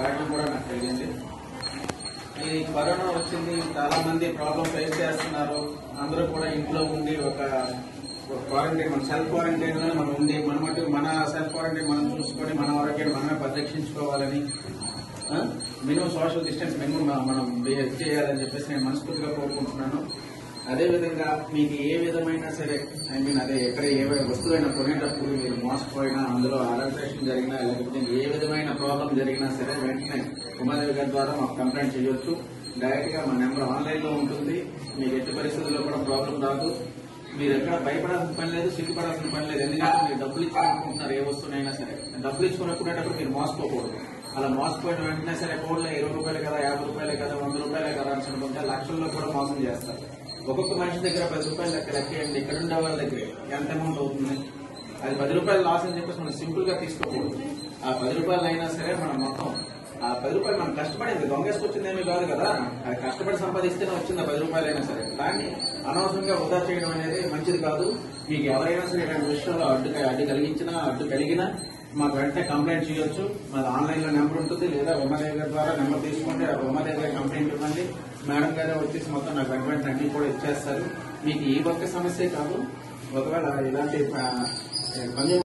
భాగ్యం కూడా నాకు కలిగింది ఈ కరోనా వచ్చింది చాలా మంది ప్రాబ్లం ఫేస్ చేస్తున్నారు అందరూ కూడా ఇంట్లో ఉండి ఒక క్వారంటైన్ మన సెల్ఫ్ క్వారంటైన్ లో మనం ఉండి మన మటు మన సెల్ఫ్ క్వారంటైన్ మనం చూసుకొని మన ఆరోగ్యాన్ని మనమే పరిరక్షించుకోవాలని మినిమం సోషల్ డిస్టెన్స్ మినిమం మనం బిహేవ్ చేయాలని చెప్పేసి నేను మనస్ఫూర్తిగా కోరుకుంటున్నాను అదేవిధంగా మీకు ఏ విధమైన సరే ఐ మీన్ అదే ఎక్కడ ఏ వస్తువైనా కొనేటప్పుడు మీరు మోసపోయినా అందులో అలర్టేషన్ జరిగినా లేకపోతే ఏ విధమైన ప్రాబ్లం జరిగినా సరే వెంటనే ఉమాదేవి గారి ద్వారా మాకు కంప్లైంట్ చేయొచ్చు డైరెక్ట్ గా మా నెంబర్ ఆన్లైన్ లో ఉంటుంది మీకు ఎట్టి పరిస్థితుల్లో కూడా ప్రాబ్లం రాదు మీరు ఎక్కడ భయపడాల్సిన పని లేదు సిగ్గుపడాల్సిన పని లేదు ఎందుకంటే మీరు డబ్బులు ఇచ్చారనుకుంటున్నారు ఏ వస్తువునైనా సరే డబ్బులు ఇచ్చుకున్నప్పుడేటప్పుడు మీరు మోసపోకూడదు అలా మోసపోయిన వెంటనే సరే కోడ్లో ఇరవై రూపాయలు కదా యాభై రూపాయలే కదా వంద రూపాయలే కదా అని అనుకుంటే లక్షల్లో కూడా మోసం చేస్తారు ఒక్కొక్క మనిషి దగ్గర పది రూపాయలు లెక్క లెక్కేయండి ఇక్కడ ఉండే వాళ్ళ దగ్గర ఎంత అమౌంట్ అవుతుంది అది పది రూపాయలు లాస్ అని చెప్పేసి మనం సింపుల్ గా తీసుకోకూడదు ఆ పది రూపాయలు అయినా సరే మనం మొత్తం ఆ పది రూపాయలు మనం కష్టపడింది దొంగేసుకొచ్చిందేమీ కాదు కదా అది కష్టపడి సంపాదిస్తేనే వచ్చింది ఆ పది రూపాయలు అయినా సరే దాన్ని అనవసరంగా వృధా చేయడం అనేది మంచిది కాదు మీకు ఎవరైనా సరే ఇలాంటి విషయంలో అడ్డు అడ్డు కలిగించినా అడ్డు కలిగినా మాకు వెంటనే కంప్లైంట్ చేయొచ్చు మాది ఆన్లైన్ లో నెంబర్ ఉంటుంది లేదా ఉమాదేవి గారి ద్వారా నెంబర్ తీసుకుంటే ఆ ఉమాదేవి గారి కంప్లైంట్ ఇవ్వండి మేడం గారే వచ్చేసి మొత్తం నాకు వెంటనే అన్ని కూడా ఇచ్చేస్తారు మీకు ఈ ఒక్క సమస్య కాదు ఒకవేళ ఇలాంటి ఆ, పని